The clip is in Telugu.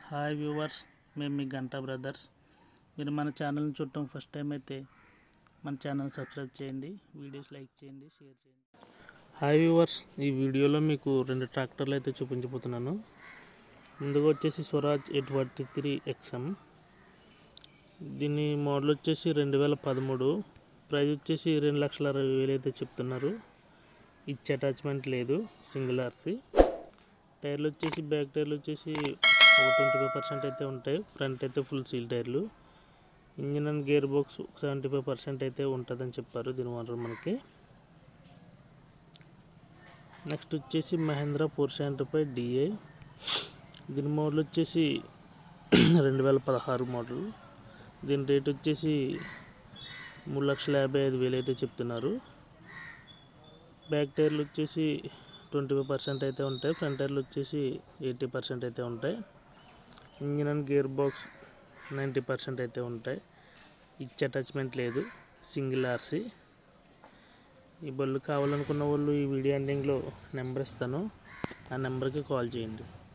హాయ్ వ్యూవర్స్ మేము మీ గంటా బ్రదర్స్ మీరు మన ఛానల్ని చూడటం ఫస్ట్ టైం అయితే మన ఛానల్ సబ్స్క్రైబ్ చేయండి వీడియోస్ లైక్ చేయండి షేర్ చేయండి హాయ్ వ్యూవర్స్ ఈ వీడియోలో మీకు రెండు ట్రాక్టర్లు అయితే చూపించబోతున్నాను ముందుగా వచ్చేసి Swaraj eight forty three XM దీని మోడల్ వచ్చేసి రెండు వేల పదమూడు ప్రైస్ వచ్చేసి రెండు లక్షల అరవై వేలు అయితే చెప్తున్నారు ఇచ్చే అటాచ్మెంట్ లేదు సింగిల్ ఆర్సీ టైర్లు వచ్చేసి బ్యాక్ టైర్లు వచ్చేసి ఒక ట్వంటీ ఫైవ్ పర్సెంట్ అయితే ఉంటాయి ఫ్రంట్ అయితే ఫుల్ సీల్ టైర్లు engine and gear box seventy five percent అయితే ఉంటుందని చెప్పారు దీని ఓనర్ మనకి నెక్స్ట్ వచ్చేసి Mahindra four seventy five DI దీని మోడల్ వచ్చేసి రెండు వేల పదహారు మోడల్ దీని రేట్ వచ్చేసి మూడు లక్షల యాభై ఐదు వేలు అయితే చెప్తున్నారు బ్యాక్ టైర్లు వచ్చేసి ట్వంటీ ఫైవ్ పర్సెంట్ అయితే ఉంటాయి ఫ్రంట్ టైర్లు వచ్చేసి ఎయిటీ పర్సెంట్ అయితే ఉంటాయి engine and gear box ninety percent అయితే ఉంటాయి ఇచ్చే అటాచ్మెంట్ లేదు సింగిల్ ఆర్సీ ఈ బళ్ళు కావాలనుకున్న వాళ్ళు ఈ వీడియో ఎండింగ్లో నెంబర్ ఇస్తాను ఆ నెంబర్కి కాల్ చేయండి